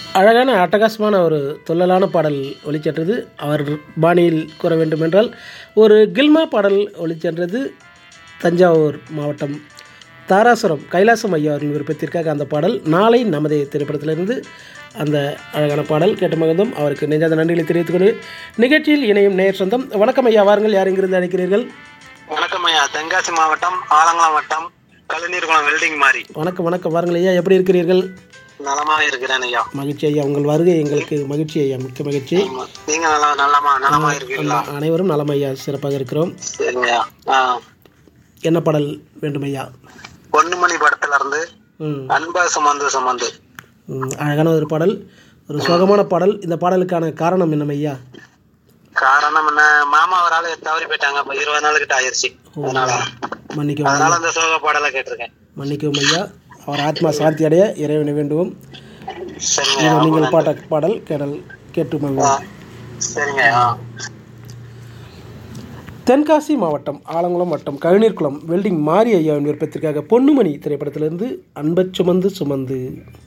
அழகான அட்டகாசமான ஒரு துள்ளலான பாடல் ஒளிச்சென்றது அவர் பாணியில் கூற வேண்டுமென்றால் ஒரு கில்மா பாடல் ஒளிச்சென்றது தஞ்சாவூர் மாவட்டம் தாராசுரம் கைலாசம் ஐயா அவரின் விருப்பத்திற்காக அந்த பாடல் நாளை நமதே திரைப்படத்திலிருந்து அந்த அழகான பாடல் கேட்டு மகிழ்ந்தோம் அவருக்கு நெஞ்சாத நன்றிகளை தெரிவித்துக் கொண்டு நிகழ்ச்சியில் இணையும் நேர் சொந்தம் வணக்கம் ஐயா வாருங்கள் யார் இங்கிருந்து அழைக்கிறீர்கள் வணக்கம் ஐயா தென்காசி மாவட்டம் ஆலங்குளம் வட்டம் கழுநீர்குளம் வெல்டிங் மாதிரி வணக்கம் வணக்கம் வாருங்கள் ஐயா எப்படி இருக்கிறீர்கள் நலமாக இருக்கிறேன் ஐயா மகிழ்ச்சி ஐயா உங்கள் வருகை எங்களுக்கு மகிழ்ச்சி ஐயா மிக்க மகிழ்ச்சி ஆமா. நீங்க நல்லா நலமா நலமா இருக்கீங்களா அனைவரும் நலம் ஐயா சிறப்பாக இருக்கிறோம் சரிங்க ஐயா ஆ. என்ன பாடல் வேண்டும் ஐயா பொன்னுமணி படத்துல இருந்து ம் அன்பா சுமந்து சுமந்து ம், அழகான ஒரு பாடல் ஒரு சோகமான பாடல் இந்த பாடலுக்கான காரணம் என்ன ஐயா காரணம் என்ன மாமா ஒரு ஆளு தவறி போயிட்டாங்க இப்ப இருபது நாள் கிட்ட ஆயிருச்சு அதனால மன்னிக்கவும் அதனால அந்த சோக பாடலை கேட்டிருக்கேன் மன்னிக்கவும் ஐயா அவர் ஆத்மா சாந்தி அடைய இறைவனை வேண்டுவோம் சரிங்க இதோ ஐயா. நீங்கள் பாட்ட பாடல் கேடல் கேட்டு ஆ. மகிழ்வோம் சரிங்க ஐயா. தென்காசி மாவட்டம் ஆலங்குளம் வட்டம் கழுநீர்குளம் வெல்டிங் மாரி ஐயாவின் விருப்பத்திற்காக பொன்னுமணி திரைப்படத்திலிருந்து அன்பச் சுமந்து சுமந்து